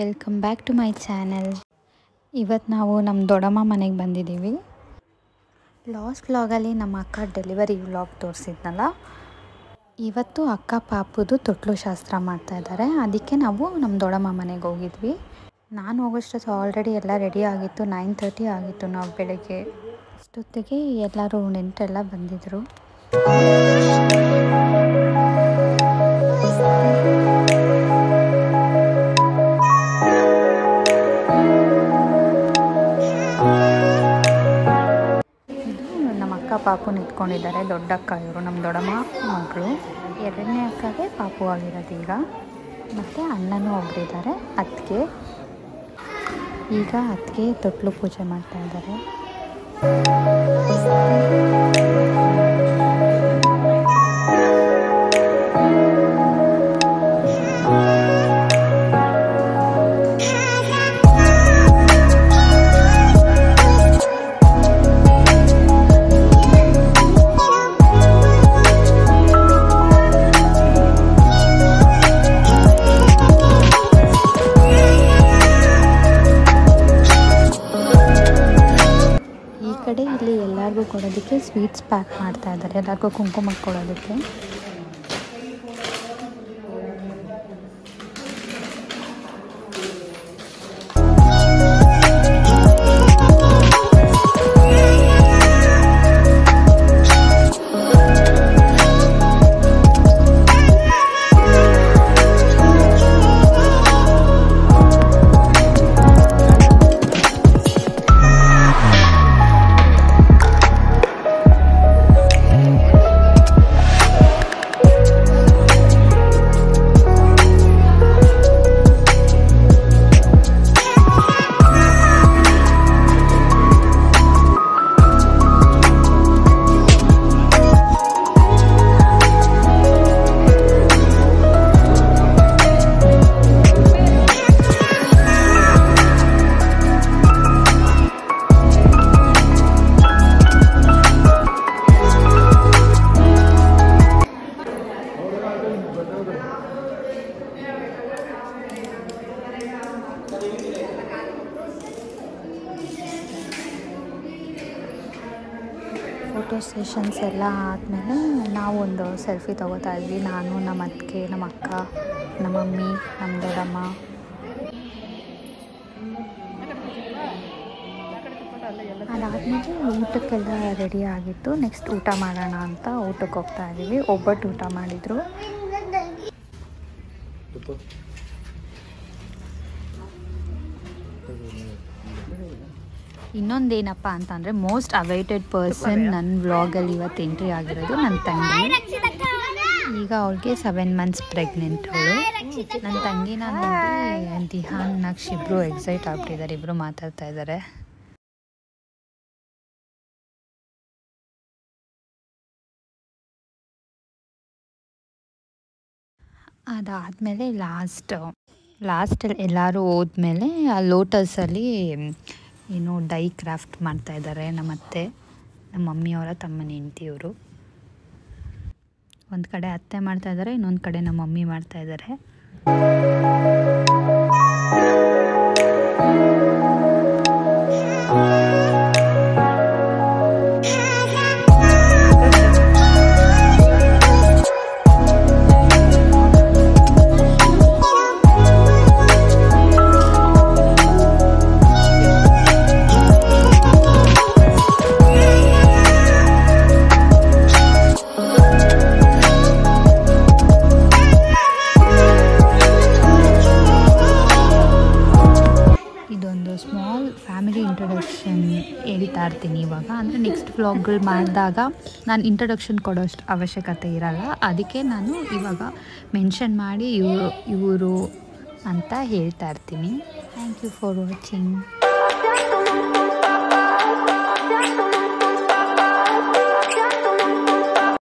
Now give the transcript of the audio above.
welcome back to my channel ಇವತ್ತು ನಾವು ನಮ್ಮ ದೊಡ್ಡಮ್ಮ ಮನೆಗೆ ಬಂದಿದ್ದೀವಿ ಲಾಸ್ಟ್ ವ್ಲಾಗಲ್ಲಿ ನಮ್ಮ ಅಕ್ಕ ಡೆಲಿವರಿ ವ್ಲಾಗ್ ತೋರಿಸಿದ್ನಲ್ಲ ಇವತ್ತು ಅಕ್ಕ ಪಾಪುದು ತೊಟ್ಲು ಶಾಸ್ತ್ರ ಮಾಡ್ತಾ ಇದ್ದಾರೆ ಅದಕ್ಕೆ ನಾವು ನಮ್ಮ ದೊಡ್ಡಮ್ಮ ಮನೆಗೆ ಹೋಗಿದ್ವಿ ನಾನು ಹೋಗೋಷ್ಟೊತ್ತು ಆಲ್ರೆಡಿ ಎಲ್ಲ ರೆಡಿ ಆಗಿತ್ತು ನೈನ್ ತರ್ಟಿ ಆಗಿತ್ತು ನಾವು ಬೆಳಗ್ಗೆ ಅಷ್ಟೊತ್ತಿಗೆ ಎಲ್ಲರೂ ನೆಂಟರೆಲ್ಲ ಬಂದಿದ್ದರು ಇದು ನಮ್ಮ ಅಕ್ಕ ಪಾಪು ನಿಂತ್ಕೊಂಡಿದ್ದಾರೆ ದೊಡ್ಡ ಅಕ್ಕ ಇವರು ನಮ್ಮ ದೊಡ್ಡಮ್ಮ ಮಗಳು ಎರಡನೇ ಅಕ್ಕಗೆ ಪಾಪು ಆಗಿರೋದು ಈಗ ಮತ್ತು ಅಣ್ಣನೂ ಒಬ್ಬರಿದ್ದಾರೆ ಅತ್ತಿಗೆ ಈಗ ಅತ್ತಿಗೆ ತೊಟ್ಲು ಪೂಜೆ ಮಾಡ್ತಾ ಇದ್ದಾರೆ ಈ ಕಡೆ ಇಲ್ಲಿ ಎಲ್ಲರಿಗೂ ಕೊಡೋದಕ್ಕೆ ಸ್ವೀಟ್ಸ್ ಪ್ಯಾಕ್ ಮಾಡ್ತಾ ಇದ್ದಾರೆ ಎಲ್ಲರಿಗೂ ಕುಂಕುಮ ಕೊಡೋದಕ್ಕೆ ಫೋಟೋ ಸೆಷನ್ಸ್ ಎಲ್ಲ ಆದಮೇಲೆ ನಾವು ಒಂದು ಸೆಲ್ಫಿ ತೊಗೋತಾ ಇದ್ವಿ ನಾನು ನಮ್ಮ ಅತ್ತಿಗೆ ನಮ್ಮ ಅಕ್ಕ ನಮ್ಮ ಮಮ್ಮಿ ನಮ್ಮ ದೊಡ್ಡಮ್ಮ ಅದಾದಮೇಲೆ ಊಟಕ್ಕೆಲ್ಲ ರೆಡಿ ಆಗಿತ್ತು ನೆಕ್ಸ್ಟ್ ಊಟ ಮಾಡೋಣ ಅಂತ ಊಟಕ್ಕೆ ಹೋಗ್ತಾ ಇದ್ದೀವಿ ಒಬ್ಬಟ್ಟು ಊಟ ಮಾಡಿದರು ಇನ್ನೊಂದೇನಪ್ಪ ಅಂತಂದರೆ ಮೋಸ್ಟ್ ಅವೈಟೆಡ್ ಪರ್ಸನ್ ನನ್ನ ವ್ಲಾಗಲ್ಲಿ ಇವತ್ತು ಎಂಟ್ರಿ ಆಗಿರೋದು ನನ್ನ ತಂಗಿ ಈಗ ಅವಳಿಗೆ ಸೆವೆನ್ ಮಂತ್ಸ್ ಪ್ರೆಗ್ನೆಂಟ್ ಅವಳು ನನ್ನ ತಂಗಿನ ನೋಡಿ ದಿಹಾನ್ ನಕ್ಷ್ ಇಬ್ಬರು ಎಕ್ಸೈಟ್ ಆಗ್ಬಿಟ್ಟಿದ್ದಾರೆ ಇಬ್ಬರು ಮಾತಾಡ್ತಾ ಇದ್ದಾರೆ ಅದಾದಮೇಲೆ ಲಾಸ್ಟ್ ಲಾಸ್ಟಲ್ಲಿ ಎಲ್ಲರೂ ಹೋದ್ಮೇಲೆ ಆ ಲೋಟಸಲ್ಲಿ ಏನು ಡೈ ಕ್ರಾಫ್ಟ್ ಮಾಡ್ತಾ ಇದ್ದಾರೆ ನಮ್ಮ ಅತ್ತೆ ನಮ್ಮ ಮಮ್ಮಿಯವರ ತಮ್ಮನ ಹೆಂಡ್ತಿಯವರು ಒಂದು ಕಡೆ ಅತ್ತೆ ಮಾಡ್ತಾ ಇದ್ದಾರೆ ಇನ್ನೊಂದು ಕಡೆ ನಮ್ಮ ಮಮ್ಮಿ ಮಾಡ್ತಾ ಇದ್ದಾರೆ ಇದೊಂದು ಸ್ಮಾಲ್ ಫ್ಯಾಮಿಲಿ ಇಂಟ್ರೊಡಕ್ಷನ್ ಹೇಳ್ತಾ ಇರ್ತೀನಿ ಇವಾಗ ಅಂದರೆ ನೆಕ್ಸ್ಟ್ ವ್ಲಾಗ್ಗಳು ಮಾಡಿದಾಗ ನಾನು ಇಂಟ್ರೊಡಕ್ಷನ್ ಕೊಡೋಷ್ಟು ಅವಶ್ಯಕತೆ ಇರಲ್ಲ ಅದಕ್ಕೆ ನಾನು ಇವಾಗ ಮೆನ್ಷನ್ ಮಾಡಿ ಇವರು ಇವರು ಅಂತ ಹೇಳ್ತಾ ಇರ್ತೀನಿ ಥ್ಯಾಂಕ್ ಯು ಫಾರ್ ವಾಚಿಂಗ್